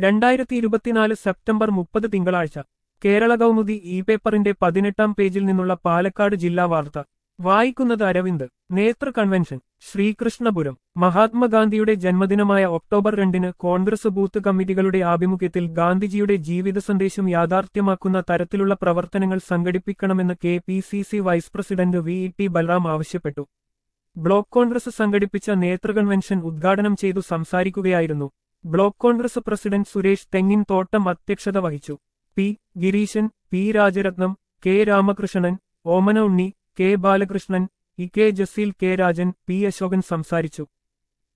രണ്ടായിരത്തി ഇരുപത്തിനാല് സെപ്റ്റംബർ മുപ്പത് തിങ്കളാഴ്ച കേരള കൗമുദി ഇ പേപ്പറിന്റെ പതിനെട്ടാം പേജിൽ നിന്നുള്ള പാലക്കാട് ജില്ലാ വാർത്ത വായിക്കുന്നത് അരവിന്ദ് നേതൃ കൺവെൻഷൻ ശ്രീകൃഷ്ണപുരം മഹാത്മാഗാന്ധിയുടെ ജന്മദിനമായ ഒക്ടോബർ രണ്ടിന് കോൺഗ്രസ് ബൂത്ത് കമ്മിറ്റികളുടെ ആഭിമുഖ്യത്തിൽ ഗാന്ധിജിയുടെ ജീവിത സന്ദേശം യാഥാർത്ഥ്യമാക്കുന്ന തരത്തിലുള്ള പ്രവർത്തനങ്ങൾ സംഘടിപ്പിക്കണമെന്ന് K P C C vice president V E T Balram ആവശ്യപ്പെട്ടു ബ്ലോക്ക് കോൺഗ്രസ് സംഘടിപ്പിച്ച നേതൃ കൺവെൻഷൻ ഉദ്ഘാടനം ചെയ്തു സംസാരിക്കുകയായിരുന്നു ബ്ലോക്ക് കോൺഗ്രസ് പ്രസിഡന്റ് സുരേഷ് തെങ്ങിൻ തോട്ടം അധ്യക്ഷത വഹിച്ചു P Gireesan P Rajaratnam K Ramakrishnan Omana Unni K Balakrishnan E K Jaseel K Rajan P Asokan സംസാരിച്ചു